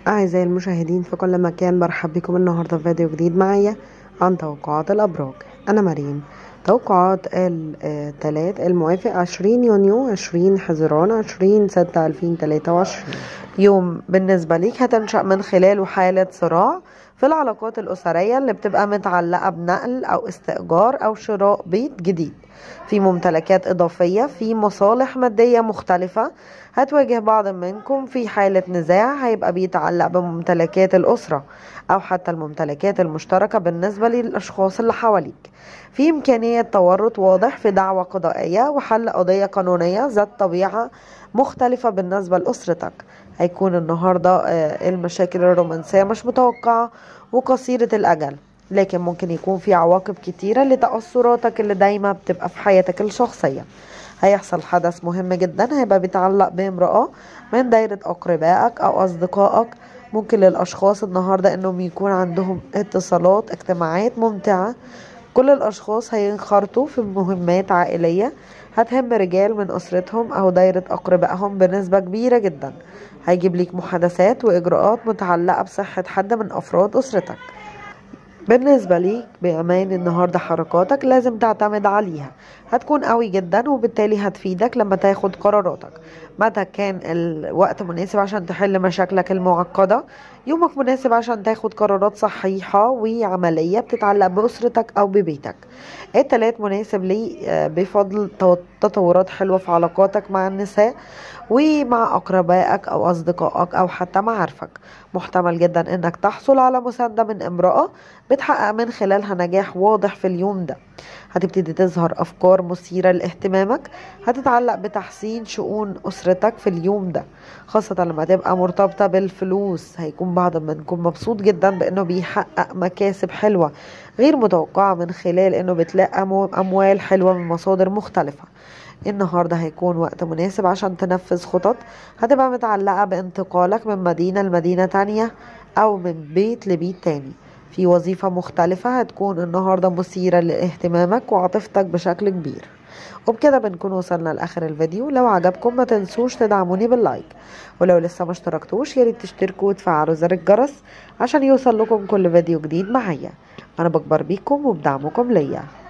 أعزائي المشاهدين في كل مكان برحب بكم النهاردة في فيديو جديد معايا عن توقعات الأبراج أنا مريم توقعات الثلاث الموافق 20 يونيو 20 حزيران 20 6 2023 يوم بالنسبة ليك هتنشأ من خلاله حالة صراع في العلاقات الأسرية اللي بتبقى متعلقة بنقل أو استئجار أو شراء بيت جديد في ممتلكات إضافية في مصالح مادية مختلفة هتواجه بعض منكم في حالة نزاع هيبقى بيتعلق بممتلكات الأسرة أو حتى الممتلكات المشتركة بالنسبة للأشخاص اللي حواليك في إمكانية تورط واضح في دعوة قضائية وحل قضية قانونية ذات طبيعة مختلفة بالنسبة لأسرتك هيكون النهاردة المشاكل الرومانسية مش متوقعة وقصيرة الأجل لكن ممكن يكون في عواقب كتيرة لتأثراتك اللي دايما بتبقى في حياتك الشخصية هيحصل حدث مهم جدا هيبقى بيتعلق بامرأة من دايرة أقربائك أو أصدقائك ممكن للأشخاص النهاردة إنهم يكون عندهم اتصالات اجتماعات ممتعة كل الأشخاص هينخرطوا في مهمات عائلية هتهم رجال من أسرتهم أو دايرة أقربائهم بنسبة كبيرة جدا هيجيب ليك محادثات وإجراءات متعلقة بصحة حد من أفراد أسرتك بالنسبة ليك بأمان النهاردة حركاتك لازم تعتمد عليها هتكون قوي جدا وبالتالي هتفيدك لما تاخد قراراتك متى كان الوقت مناسب عشان تحل مشاكلك المعقدة يومك مناسب عشان تاخد قرارات صحيحة وعملية بتتعلق بأسرتك أو ببيتك التلات مناسب لي بفضل تطورات حلوة في علاقاتك مع النساء ومع أقربائك أو أصدقائك أو حتى معارفك محتمل جدا أنك تحصل على مساندة من امرأة بتحقق من خلالها نجاح واضح في اليوم ده هتبتدي تظهر أفكار مثيرة لاهتمامك هتتعلق بتحسين شؤون أسرتك في اليوم ده خاصة لما تبقى مرتبطة بالفلوس هيكون بعض منكم مبسوط جدا بأنه بيحقق مكاسب حلوة غير متوقعة من خلال أنه بتلاقي أموال حلوة من مصادر مختلفة النهاردة هيكون وقت مناسب عشان تنفذ خطط هتبقى متعلقة بانتقالك من مدينة لمدينة تانية أو من بيت لبيت تاني في وظيفة مختلفة هتكون النهاردة مثيرة لاهتمامك وعاطفتك بشكل كبير وبكده بنكون وصلنا لاخر الفيديو لو عجبكم ما تنسوش تدعموني باللايك ولو لسه ما اشتركتوش ياريت تشتركوا وتفعلوا زر الجرس عشان يوصل لكم كل فيديو جديد معايا انا بكبر بيكم وبدعمكم ليا